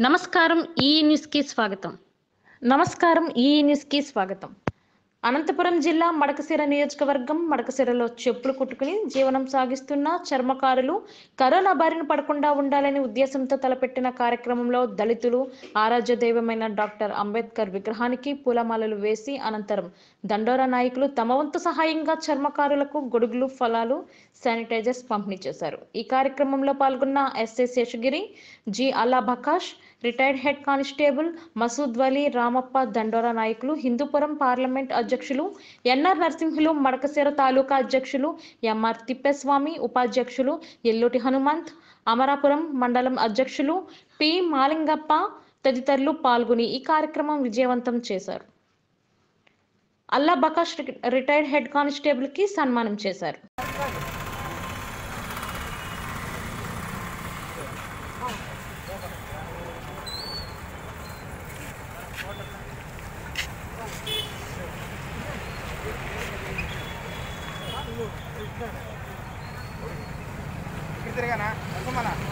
నమస్కారం ఈ న్యూస్కి స్వాగతం నమస్కారం ఈ న్యూస్కి స్వాగతం అనంతపురం జిల్లా మడకశిర నియోజకవర్గం మడకశిరలో చెప్పులు కుట్టుకుని జీవనం సాగిస్తున్న చర్మకారులు కరోనా బారిన పడకుండా ఉండాలనే ఉద్దేశంతో తలపెట్టిన కార్యక్రమంలో దళితులు ఆరాధ్య దైవమైన డాక్టర్ అంబేద్కర్ విగ్రహానికి పూలమాలలు వేసి అనంతరం దండోరా నాయకులు తమ వంతు సహాయంగా చర్మకారులకు గొడుగులు ఫలాలు శానిటైజర్స్ పంపిణీ చేశారు ఈ కార్యక్రమంలో పాల్గొన్న SA Seshagiri ji Allah Baksh retired head constable Masood Wali Ramappa Dandora నాయకులు హిందూపురం పార్లమెంట్ అధ్యక్షులు ఎన్ఆర్ నరసింహులు మడకశిర తాలూకా అధ్యక్షులు ఎంఆర్ తిప్పేస్వామి ఉపాధ్యక్షులు ఎల్లుటి హనుమంత్ అమరాపురం మండలం అధ్యక్షులు పి మాలింగప్ప తదితరులు పాల్గొని ఈ కార్యక్రమం విజయవంతం చేశారు Allah Baksh retired head constable కి సన్మానం చేశారు ఇక్కడ తిరగానా వస్తామన్నా